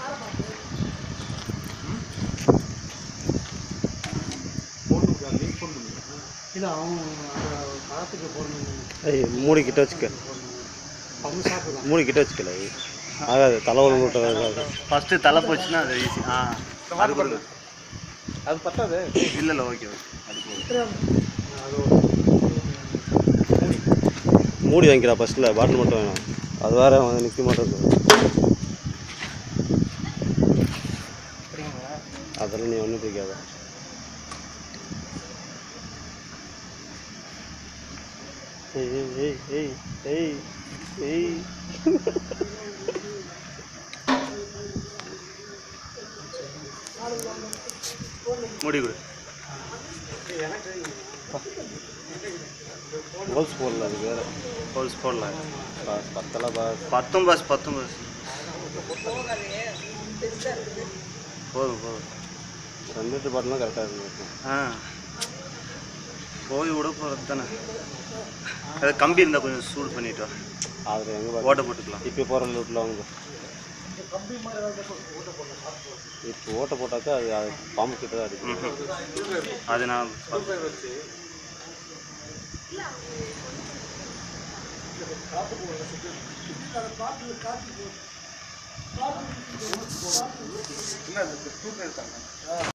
இல்லை அவன் அந்த பழத்துக்கு போடணும் ஏய் மூடி கிட்ட வச்சுக்க அவங்க சாப்பிடலாம் மூடி கிட்ட வச்சுக்கல ஆகாது தலைவலி மூட்டை ஆகாது ஃபஸ்ட்டு தலை போச்சுன்னா அது ஈஸி ஆ அது கொடுங்க அது பத்தாது இல்லை இல்லை ஓகே ஓகே அது போதும் அது ஒரு மூடி வாங்கிக்கிறா ஃபஸ்ட்டில் பாட்டில் மட்டும் வேணும் அது வேற வந்து நிற்க மாட்டேங்குது அதெல்லாம் நீ ஒன்றும் பிடிக்காத ஏய் ஏய் ஏய் ஏய் ஏய் ஏய் மூடி கொடு ஹோல்ஸ் போடல அது வேற ஹோல்ஸ் போடலாம் பாஸ் பத்தலாம் பாஸ் பத்தும் பாஸ் பத்தும் பாஸ் போதும் போதும் ரெண்டு லிட்டர் பாட்டிலாம் கரெக்டாக இருக்கும் ஆ போய் விட போகிறது தானே அது கம்பி இருந்தால் கொஞ்சம் சூடு பண்ணிட்டு வா அதில் எங்கே ஓட்டை போட்டுக்கலாம் இப்போ போகிற ரூட்டில் வாங்க இப்போ ஓட்டை போட்டாக்கா அது அது பாம்பு கிட்ட தான் அடிக்கும் ம்ஹும். அது நான்